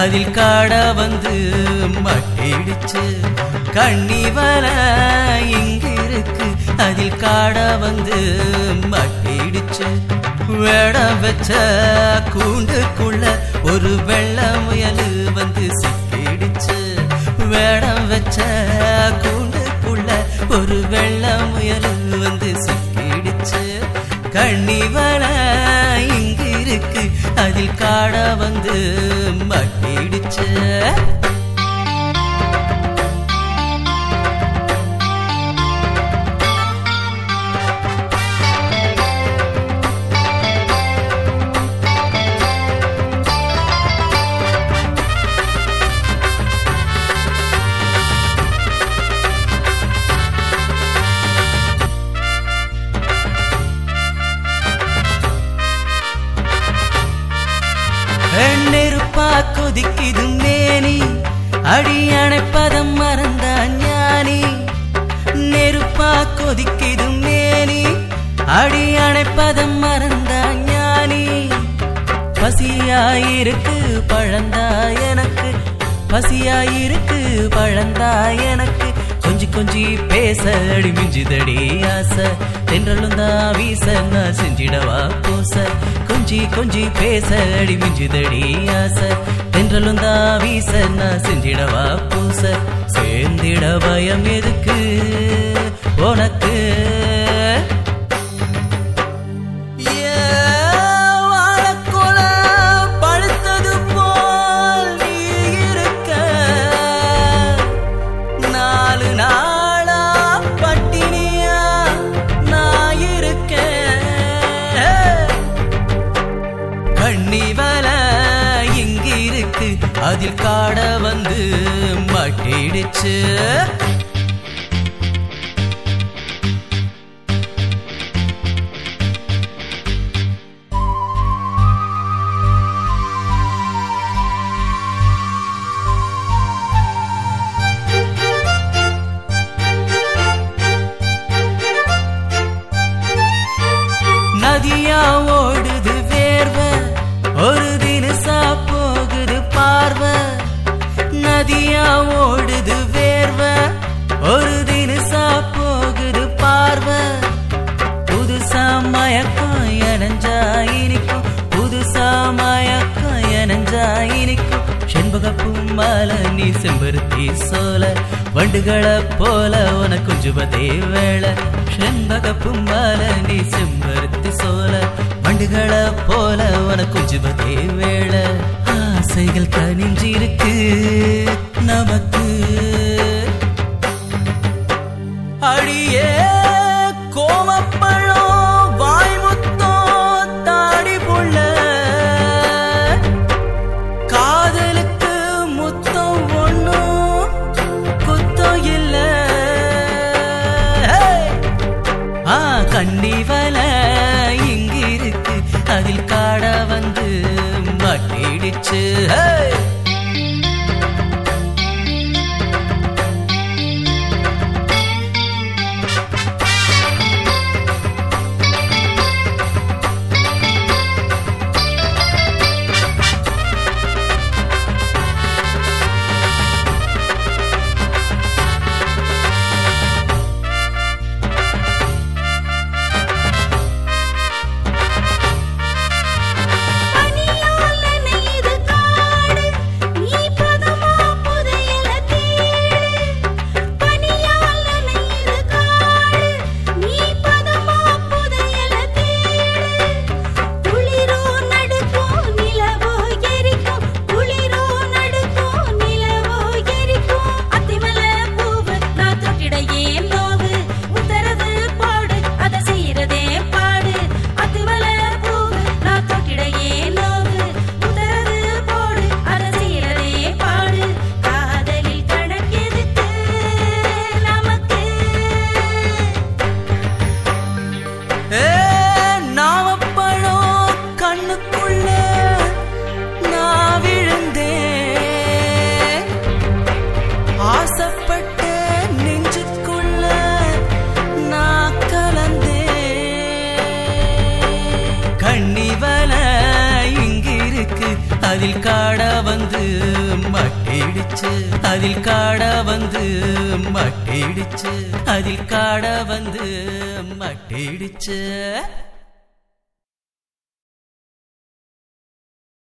அதில் காட வந்து மட்டிடுச்சு கண்ணிவல இங்கிருக்கு அதில் காட வந்து மட்டிடுச்சு வேடம் வச்ச கூண்டுக்குள்ள ஒரு வெள்ள முயல் வந்து சிக்கிடுச்சு வேடம் வச்ச கூண்டுக்குள்ள ஒரு வெள்ள முயல் வந்து சிக்கிடுச்சு கண்ணிவல இங்கு இருக்கு அதில் காட வந்து மட்டிடுச்சு நெருப்பா கொதிக்குது மேனி அடி அணைப்பதம் மறந்த ஞானி நெருப்பா கொதிக்குது மேனி அடி அணைப்பதம் மறந்த ஞானி பசியாயிருக்கு பழந்தா எனக்கு பசியாயிருக்கு பழந்தா எனக்கு கொஞ்சி கொஞ்சி பேச அடி மிஞ்சுதடி ஆசை தென்றலும் தான் வீச நான் செஞ்சிடவா பூச கொஞ்சி கொஞ்சி பேச அடி மிஞ்சுதடி ஆசை தென்றலும் தான் வீச நான் செஞ்சிடவா பூச சேர்ந்திட பயம் எதுக்கு உனக்கு ஏன் வாழைக்குல பழுத்தது போல் நீ இருக்க நாலு நாளா பட்டினியா நான் இருக்கேன் கண்ணிவல இங்கு இருக்கு அதில் காட வந்து மட்டிடுச்சு நதியா ஓடுது வேர்வ ஒரு தினசா போகுது பார்வ நதியா ஓடுது வேர்வ ஒரு தினசா போகுது பார்வ புதுசா மயக்கம் எனஞ்சா இனிக்கும் புதுசா மயக்கம் எனஞ்சா இனிக்கும் செண்பகப்பும் மாலை நீ செம்பருத்தி சோல வண்டுகளை போல உனக்கு குஞ்சுபதே வேளை செண்பகப்பும் மாலை நீ செம்பருத்தி சோல வண்டுகளை போல உனக்கு குஞ்சுபதே வேளை ஆசைகள் கனிஞ்சிருக்கு நமக்கு அடியே கோமப்பழம் வாய்முத்தோ தாடி புள்ள காதலுக்கு முத்தம் ஒண்ணும் குத்தம் இல்ல ஆ கண்ணிவல இங்கு இருக்கு அதில் காட வந்து மட்டிடுச்சு ஹே! பனியால் நனையுது காடு அதில் காட வந்து மட்டிடுச்சு அதில் காட வந்து மட்டிடுச்சு அதில் காட வந்து மட்டிடுச்சு